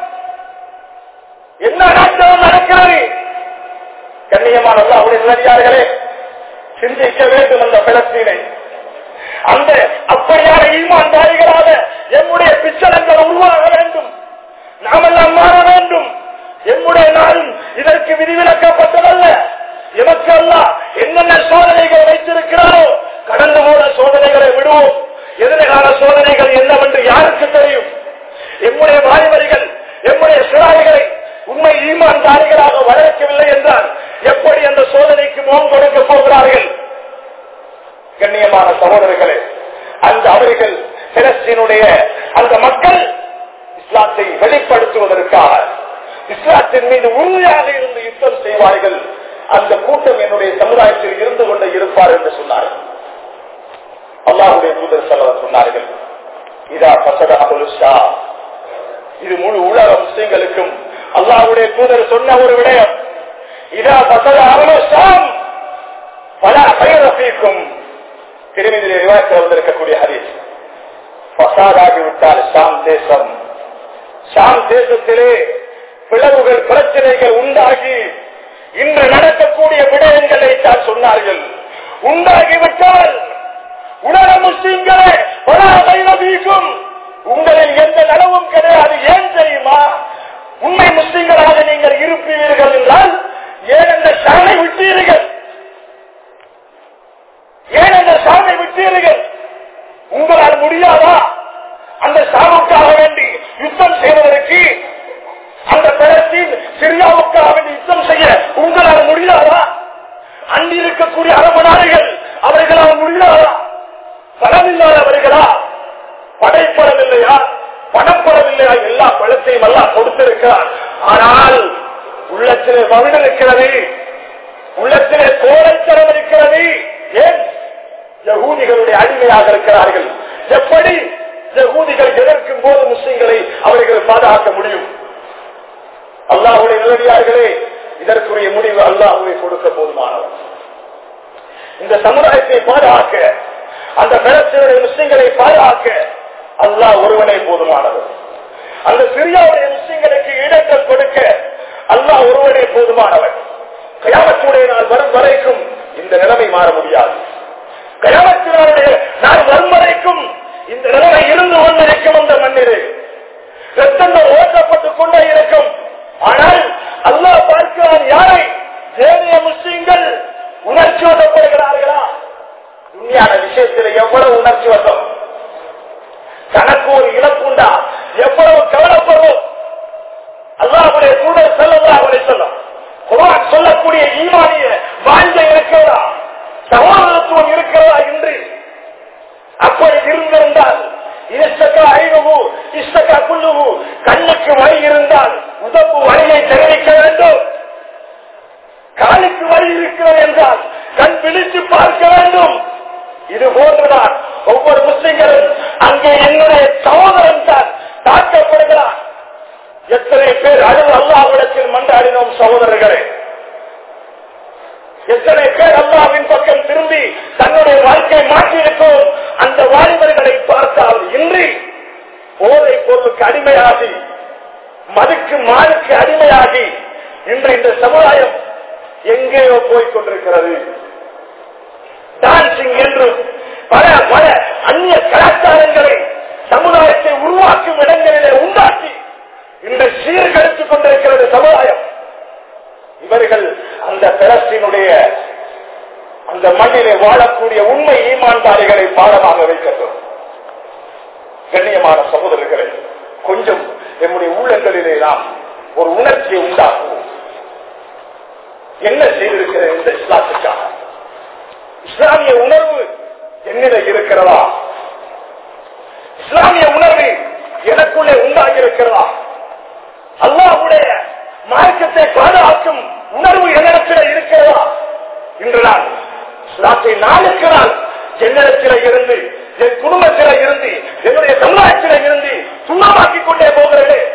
என்ன அனாச்சாரம் நடக்கிறது கண்ணியமான அல்லாவுடைய நிலடியார்களே சிந்திக்க வேண்டும் அந்த பலஸ்தீனை அந்த அப்படியான ஈமான்தாரிகளாக எம்முடைய பிச்சலங்கள் உருவாக வேண்டும் நாமெல்லாம் மாற வேண்டும் எம்முடைய நாளும் இதற்கு விதிவிலக்கப்பட்டதல்ல எமக்கு அல்ல என்னென்ன சோதனைகள் வைத்திருக்கிறாரோ கடந்து போன சோதனைகளை விடுவோம் எதிர்கால சோதனைகள் என்னவென்று யாருக்கு தெரியும் எம்முடைய வாலிபரிகள் எம்முடைய சிறாரிகளை உண்மை ஈமான்தாரிகளாக வளர்க்கவில்லை என்றால் எப்படி அந்த சோதனைக்கு முகம் கொடுக்க போகிறார்கள் கண்ணியமான சகோதரர்களே அந்த அவர்கள் பிலஸ்தீனுடைய அந்த மக்கள் இஸ்லாத்தை வெளிப்படுத்துவதற்காக இஸ்லாத்தின் மீது உறுதியாக இருந்து யுத்தம் செய்வார்கள் அந்த கூட்டம் என்னுடைய சமுதாயத்தில் இருந்து கொண்டு இருப்பார் என்று சொன்னார்கள் அல்லாஹுடைய தூதர் செலவர் சொன்னார்கள் இதா பசத அபுலுஷா இது முழு உலக முஸ்லிம்களுக்கும் அல்லாஹுடைய தூதர் சொன்ன ஒரு விடயம் இதா பசத அபுலுஷாம் பல பயிரசீக்கும் திருமதியிலே விவாதத்தில் வந்திருக்கக்கூடிய ஹரீஸ் பசாதாகிவிட்டால் ஷாம் தேசம் ஷாம் தேசத்திலே பிளவுகள் பிரச்சனைகள் உண்டாகி இன்று நடக்கக்கூடிய விடயங்களை தான் சொன்னார்கள் உண்டாகிவிட்டால் உலக முஸ்லிம்களே பல வைரவீக்கும் உங்களில் எந்த நலவும் கிடையாது ஏன் தெரியுமா உண்மை முஸ்லிம்களாக நீங்கள் இருப்பீர்கள் என்றால் ஏன் அந்த ஷாமை விட்டீர்கள் ஏன் அந்த சாமை விட்டீர்கள் உங்களால் முடியாதா அந்த சாவுக்காக வேண்டி யுத்தம் செய்வதற்கு அந்த பலத்தின் சிரியாவுக்காக வேண்டி யுத்தம் செய்ய உங்களால் முடியாதா அங்கு இருக்கக்கூடிய அரபு நாடுகள் அவர்களால் முடியாதா பணமில்லாதவர்களா படைப்படம் இல்லையா பணப்படம் இல்லையா எல்லா பழத்தையும் எல்லாம் கொடுத்திருக்கிறார் ஆனால் உள்ளத்திலே மகிழ் இருக்கிறது உள்ளத்திலே கோழைத்தனம் இருக்கிறது ஏன் யகூதிகளுடைய அடிமையாக இருக்கிறார்கள் எப்படி யகூதிகள் எதிர்க்கும் போது முஸ்லிம்களை அவர்கள் பாதுகாக்க முடியும் அல்லாஹுடைய நிலவியார்களே இதற்குரிய முடிவு அல்லாஹுவை கொடுக்க போதுமானவர் இந்த சமுதாயத்தை பாதுகாக்க அந்த பலஸ்தீனுடைய முஸ்லிம்களை பாதுகாக்க அல்லாஹ் ஒருவனே போதுமானவர் அந்த சிரியாவுடைய முஸ்லிம்களுக்கு இடங்கள் கொடுக்க அல்லாஹ் ஒருவனே போதுமானவர் கயாமத்துடைய நாள் வரும் வரைக்கும் இந்த நிலைமை மாற முடியாது கயாமத்தினுடைய நாள் வரும் வரைக்கும் இந்த நிலைமை இருந்து கொண்டிருக்கும் அந்த மண்ணிலே ரத்தங்கள் ஓட்டப்பட்டுக் கொண்டே இருக்கும் ஆனால் அல்லாஹ் பார்க்கிறான் யாரை ஏனைய முஸ்லிம்கள் உணர்ச்சி வசப்படுகிறார்களா துணியான விஷயத்தில் எவ்வளவு உணர்ச்சி வசம் தனக்கு ஒரு இழப்புண்டா எவ்வளவு கவலைப்படுவோம் அல்லாஹுடைய தூதர் செல்லல்லா அவரை சொல்லும் குரான் சொல்லக்கூடிய ஈமானிய வாழ்ந்த இருக்கிறதா சகோதரத்துவம் இருக்கிறதா என்று அப்படி இருந்திருந்தால் இஷ்டக்கா ஐநூறு இஷ்டக்கா குள்ளுவு கண்ணுக்கு வழி இருந்தால் உதப்பு வழியை தெரிவிக்க வேண்டும் காலுக்கு வழி இருக்கிறது என்றால் கண் விழித்து பார்க்க வேண்டும் இது போன்றுதான் ஒவ்வொரு முஸ்லிம்களும் அங்கே என்னுடைய சகோதரன் தான் தாக்கப்படுகிறார் எத்தனை பேர் அழுது அல்லாவிடத்தில் மன்றாடினோம் சகோதரர்களே எத்தனை பேர் அல்லாவின் பக்கம் திரும்பி தன்னுடைய வாழ்க்கையை மாற்றியிருக்கோம் அந்த வாலிபர்களை பார்த்தால் இன்றி போதை பொருளுக்கு அடிமையாகி மதுக்கு மானுக்கு அடிமையாகி இன்று இந்த சமுதாயம் எங்கேயோ போய்க் கொண்டிருக்கிறது டான்சிங் என்றும் பல பல அந்நிய கலாச்சாரங்களை சமுதாயத்தை உருவாக்கும் இடங்களிலே உண்டாக்கி இன்று சீர்கழித்துக் கொண்டிருக்கிறது சமுதாயம் இவர்கள் அந்த பெலஸ்தீனுடைய அந்த மண்ணிலே வாழக்கூடிய உண்மை ஈமான்தாரிகளை பாடமாக வைக்கட்டும் கண்ணியமான சகோதரர்களை கொஞ்சம் நம்முடைய உள்ளங்களிலே நாம் ஒரு உணர்ச்சியை உண்டாக்குவோம் என்ன செய்திருக்கிற இந்த இஸ்லாத்துக்காக இஸ்லாமிய உணர்வு என்னிட இருக்கிறதா இஸ்லாமிய உணர்வு எனக்குள்ளே உண்டாகி இருக்கிறதா அல்லாஹுடைய மார்க்கத்தை பாதுகாக்கும் உணர்வு என்னிடத்தில் இருக்கிறதா இன்று நான் இஸ்லாத்தை நாளுக்கு நாள் என்னிடத்தில் இருந்து என் குடும்பத்தில் இருந்து என்னுடைய சமுதாயத்தில் இருந்து சுண்ணமாக்கிக் கொண்டே போகிறேன்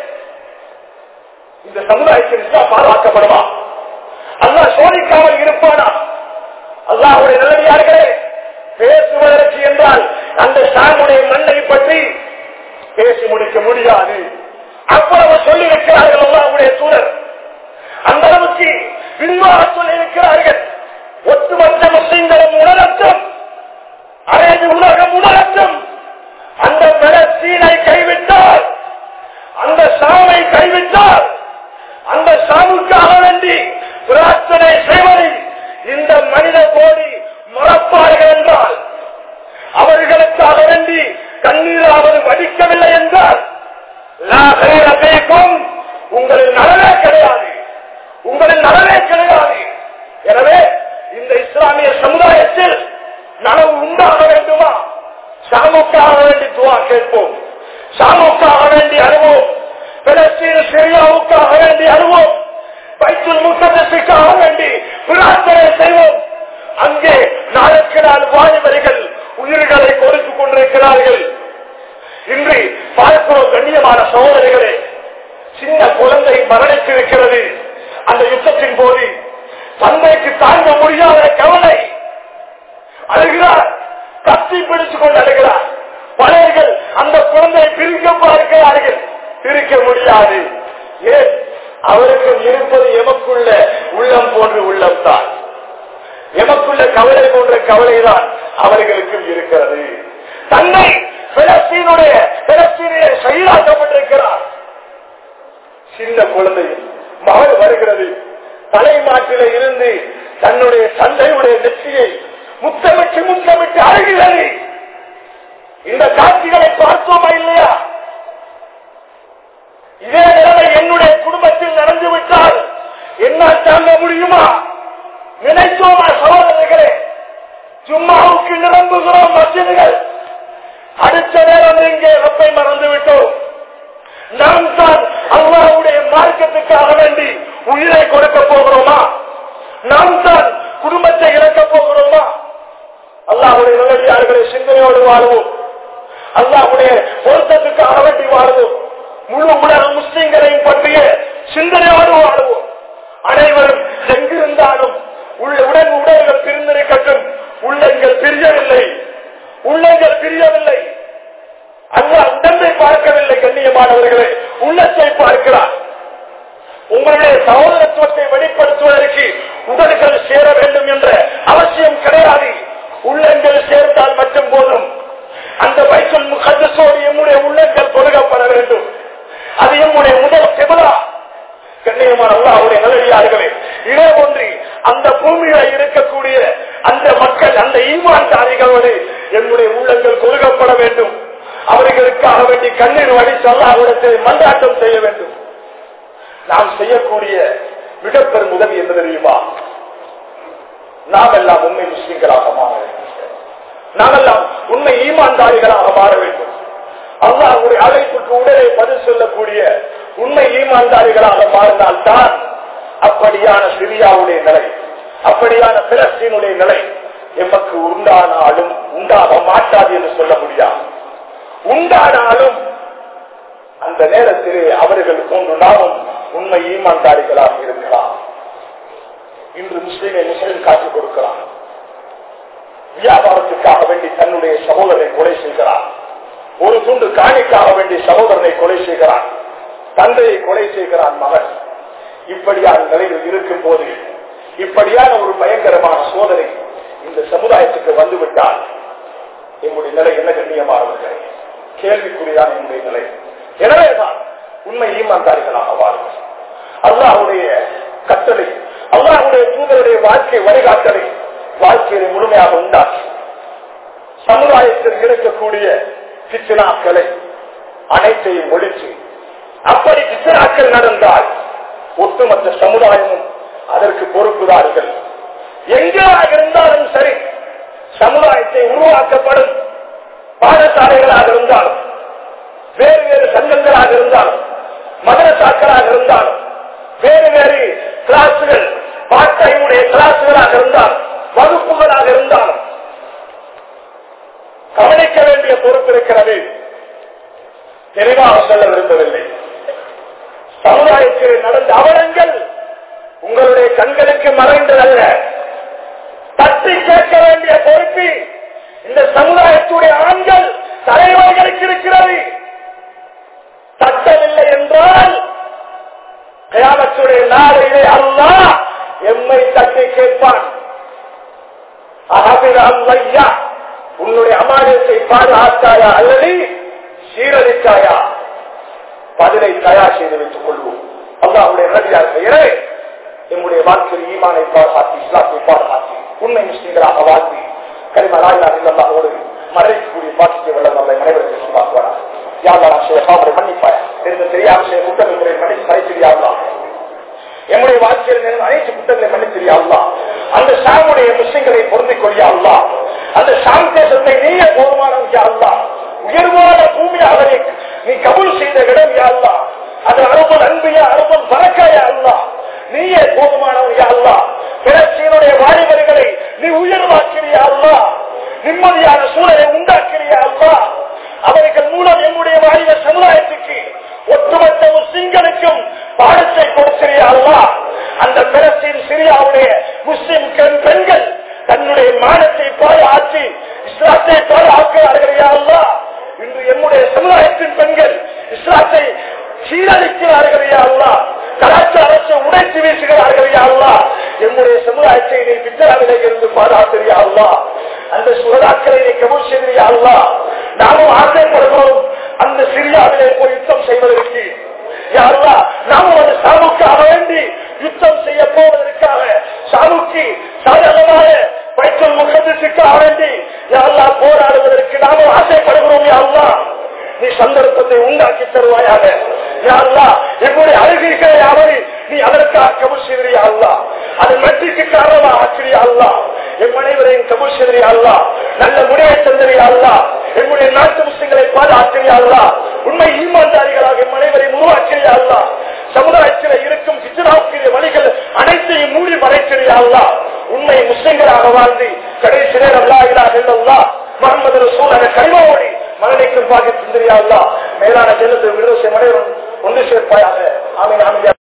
இந்த சமுதாயத்தில் இஸ்லாம் பாதுகாக்கப்படுமா அல்லாஹ் சோதிக்காமல் இருப்பானா அல்லாஹுடைய நிலையார்களே பேசுவதற்கு என்றால் அந்த சாமுடைய மண்ணை பற்றி பேசி முடிக்க முடியாது அவ்வளவு சொல்லி இருக்கிறார்கள் அல்லாஹுடைய சூழல் அந்த அளவுக்கு விரிவாக சொல்லி இருக்கிறார்கள் ஒட்டுமொத்த முஸ்லிம்களும் உணரட்டும் அரேபி உலகம் உணரட்டும் அந்த பலஸ்தீனை கைவிட்டால் அந்த சாமை கைவிட்டால் அந்த சாவுக்காக வேண்டி பிரார்த்தனை செய்வதை இந்த மனித கோடி மறப்பார்கள் என்றால் அவர்களுக்காக வேண்டி கண்ணீராவது வடிக்கவில்லை என்றால் லாபேக்கும் உங்களின் நலனே கிடையாது உங்களின் நலனே கிடையாது எனவே இந்த இஸ்லாமிய சமுதாயத்தில் நனவு உண்டாக வேண்டுமா சாமுக்காக வேண்டி துவா கேட்போம் சாமுக்காக வேண்டி அழுவோம் பிலஸ்தீன் சிரியாவுக்காக வேண்டி அழுவோம் பைத்துல் முக்கதத்துக்காக வேண்டி பிரார்த்தனை செய்வோம் அங்கே நாளுக்கு நாள் வாலிபர்கள் உயிர்களை கொடுத்துக் கொண்டிருக்கிறார்கள் இன்று பார்க்கிறோம் கண்ணியமான சகோதரிகளே சின்ன குழந்தை மரணித்திருக்கிறது அந்த யுத்தத்தின் போது தந்தைக்கு தாங்க முடியாத கவலை அழுகிறார் கத்தி பிடித்துக் கொண்டு அழுகிறார் பலர்கள் அந்த குழந்தை பிரிக்க பார்க்கிறார்கள் பிரிக்க முடியாது ஏன் அவருக்கு இருப்பது எமக்குள்ள உள்ளம் போன்று உள்ளம் தான் எமக்குள்ள கவலை போன்ற கவலைதான் அவர்களுக்கும் இருக்கிறது தன்னை பிலஸ்தீனுடைய பிலஸ்தீனிலே செயலாக்கப்பட்டிருக்கிறார் சின்ன குழந்தை மகள் வருகிறது தலைமாட்டில இருந்து தன்னுடைய தந்தையுடைய நெற்றியை முத்தமிட்டு முத்தமிட்டு அழுகிறது இந்த காட்சிகளை பார்த்தோமா இல்லையா இதே நிலைமை என்னுடைய குடும்பத்தில் நடந்து விட்டால் என்ன தாங்க முடியுமா நினைத்தோமா சகோதரர்களே சும்மாவுக்கு நிரம்புகிறோம் மசிதிகள் அடுத்த நேரம் இங்கே ரப்பை மறந்து விட்டோம் நாம் தான் அல்லாவுடைய மார்க்கத்துக்காக வேண்டி உயிரை கொடுக்க போகிறோமா நாம் தான் குடும்பத்தை இழக்க போகிறோமா அல்லாஹுடைய நல்லடியார்களை சிந்தனையோடு வாழ்வோம் அல்லாஹுடைய பொருத்தத்துக்காக வேண்டி வாழ்வோம் முழு உலக முஸ்லிம்களையும் பற்றிய சிந்தனையோடு வாழ்வோம் அனைவரும் எங்கிருந்தாலும் உள்ள உடன் உடல்கள் பிரிந்திருக்கட்டும் உள்ளங்கள் பிரியவில்லை உள்ளங்கள் பிரியவில்லை அல்லாஹ் உடம்பை பார்க்கவில்லை கண்ணியமானவர்களே உள்ளத்தை பார்க்கிறார் உங்களுடைய சகோதரத்துவத்தை வெளிப்படுத்துவதற்கு உடல்கள் சேர வேண்டும் என்ற அவசியம் கிடையாது உள்ளங்கள் சேர்ந்தால் மட்டும் போதும் அந்த வயசில் முகத்தோடு எம்முடைய உள்ளங்கள் தொழுகப்பட வேண்டும் அது எம்முடைய முதல் செவலா கண்ணியமான அல்லாஹ்வுடைய நல்லடியார்களே இதே ஒன்றி அந்த பூமியில இருக்கக்கூடிய அந்த மக்கள் அந்த ஈமான்தாரிகளோடு என்னுடைய உள்ளங்கள் கொழுகப்பட வேண்டும் அவர்களுக்காக வேண்டி கண்ணீர் வடித்து அல்லாஹ்விடத்தை மன்றாட்டம் செய்ய வேண்டும் நாம் செய்யக்கூடிய மிகப்பெரும் உதவி என்ன தெரியுமா நாம் எல்லாம் உண்மை முஸ்லிம்களாக மாற வேண்டும் நாம் எல்லாம் உண்மை ஈமான்தாரிகளாக மாற வேண்டும் அல்லாஹ்வுடைய அழைப்புக்கு உடனே பதில் சொல்லக்கூடிய உண்மை ஈமான்தாரிகளாக மாறினால் தான் அப்படியான சிரியாவுடைய நிலை அப்படியான பிலஸ்தீனுடைய நிலை எமக்கு உண்டானாலும் உண்டாக மாட்டாது என்று சொல்ல முடியாது உண்டானாலும் அந்த நேரத்திலே அவர்கள் போன்று நாமும் உண்மை ஈமான்தாரிகளாக இருக்கலாம் இன்று முஸ்லீமை முஸ்லீம் காட்டிக் கொடுக்கிறான் வியாபாரத்துக்காக வேண்டி தன்னுடைய சகோதரனை கொலை செய்கிறான் ஒரு துண்டு காணிக்காக வேண்டி சகோதரனை கொலை செய்கிறான் தந்தையை கொலை செய்கிறான் மகன் இப்படியான நிலையில் இருக்கும் போது இப்படியான ஒரு பயங்கரமான சோதனை இந்த சமுதாயத்துக்கு வந்துவிட்டால் எங்களுடைய நிலை என்ன கண்ணியமானவர்கள் கேள்விக்குறியான என்னுடைய நிலை எனவேதான் உண்மை ஈமான்தாரிகளாக வாருங்கள் அல்லாஹுடைய கட்டளை அல்லாஹுடைய தூதருடைய வாழ்க்கை வழிகாட்டலை வாழ்க்கையை முழுமையாக உண்டாக்கி சமுதாயத்தில் இருக்கக்கூடிய சித்தனாக்களை அனைத்தையும் ஒழித்து அப்படி சித்தனாக்கள் நடந்தால் ஒட்டுமொத்த சமுதாயமும் அதற்கு பொறுப்புதார்கள் எங்கேயாக இருந்தாலும் சரி சமுதாயத்தை உருவாக்கப்படும் பாடசாலைகளாக இருந்தாலும் வேறு வேறு சங்கங்களாக இருந்தாலும் மதரசாக்களாக இருந்தாலும் வேறு வேறு கிளாஸுகள் பாட்டையுடைய கிளாஸுகளாக இருந்தாலும் வகுப்புகளாக இருந்தாலும் கவனிக்க வேண்டிய பொறுப்பு இருக்கிறது தெளிவாக சொல்ல விரும்பவில்லை சமுதாயத்தில் நடந்த அவலங்கள் உங்களுடைய கண்களுக்கு மறைந்ததல்ல தட்டி கேட்க வேண்டிய பொறுப்பு இந்த சமுதாயத்துடைய ஆண்கள் தலைவர்களுக்கு இருக்கிறது தட்டவில்லை என்றால் கயாமத்துடைய நாளையிலே அல்லா எம்மை தட்டி கேட்பான் அகபிர அல்லையா உன்னுடைய அமானியத்தை பாதுகாத்தாயா அல்லது சீரழித்தாயா பதிலை தயார் செய்து வைத்துக் கொள்வோம் அல்லாவுடைய நடிகார்கள் எனவே எங்களுடைய வாழ்க்கையில் ஈமானை பாதுகாத்து இஸ்லாத்தை பாதுகாத்து உண்மை முஸ்லீம்களாக வாழ்த்தி கரிம ராஜா இல்லல்லாவோடு மறைக்கக்கூடிய பாக்கிய வெள்ளம் நம்மை அனைவருக்கு உருவாக்குவாரா யாரெல்லாம் சேகாமரை மன்னிப்பாயா தெரிந்த தெரியாத செய்ய குற்றங்களை மன்னித்து மறைத்திரியாங்களா எம்முடைய வாழ்க்கையில் நிகழும் அனைத்து குற்றங்களை மன்னித்திரியாங்களா அந்த சாமுடைய முஸ்லிம்களை பொருந்திக் கொள்ளியாங்களா அந்த சாம் தேசத்தை நீயே போதுமானவன் யாருலா உயர்வான பூமியாக நீ நீ கபூல் செய்த இடம் யாருலா அது அறுபது அன்பியா அறுபது பறக்காயா அல்லா நீயே போதுமானவன் யாருலா பிறச்சியனுடைய வாலிபர்களை நீ உயர்வாக்கிறியா அல்லா நிம்மதியான சூழலை உண்டாக்கிறியா அல்லா அவர்கள் மூலம் என்னுடைய வாலிப சமுதாயத்துக்கு ஒட்டுமொத்த முஸ்லிம்களுக்கும் பாடத்தை கொடுக்கிறியா அல்லா அந்த பிறசின் சிரியாவுடைய முஸ்லிம் பெண் பெண்கள் தன்னுடைய மானத்தை பாதுகாத்து இஸ்லாத்தை பாதுகாக்கிறார்கள் அல்லா இன்று என்னுடைய சமுதாயத்தின் பெண்கள் இஸ்லாத்தை சீரழிக்கிறார்கள் அல்லா கலாச்சாரத்தை உடைத்து வீசுகிறார்கள் அல்லா என்னுடைய சமுதாயத்தை நீ பித்தராவிலே இருந்து பாதுகாக்கிறியா அல்லா அந்த சுகதாக்களை நீ கபூல் செய்கிறியா அல்லா நாமும் ஆசைப்படுகிறோம் அந்த சிரியாவிலே போய் யுத்தம் செய்வதற்கு யாருலா நாமும் அந்த சாமுக்காக வேண்டி யுத்தம் செய்ய போவதற்காக சாமுக்கு சாதகமாக வைத்தல் முகத்துக்காக வேண்டி யாருலா போராடுவதற்கு நாமும் ஆசைப்படுகிறோம் யாருலா நீ சந்தர்ப்பத்தை உண்டாக்கி தருவாயாக யாருலா என்னுடைய அழுகைகளையாவது நீ அதற்காக கபூல் செய்கிறியா அல்லா அது வெற்றிக்கு காரணமாக ஆக்கிறியா அல்லா என் அனைவரையும் கபூல் செய்கிறியா அல்லா நல்ல முடிவை தந்திரியா அல்லா என்னுடைய நாட்டு முஸ்லிம்களை பாதுகாக்கிறியா அல்லா உண்மை ஈமான்தாரிகளாக என் அனைவரையும் உருவாக்கிறியா அல்லா சமுதாயத்தில் இருக்கும் சித்தனாவுக்குரிய வழிகள் அனைத்தையும் மூடி மறைக்கிறியா உண்மை முஸ்லிம்களாக வாழ்ந்து கடைசி நேரம் அல்லா இல்லா இல்லல்லா முகமது ரசூல் என கனிமாவோடி மரணிக்கும் பாக்கி சிந்திரியா மேலான ஜெல்லத்தை விடுதலை மனைவரும் ஒன்று சேர்ப்பாயாக ஆமீன் ஆமீன்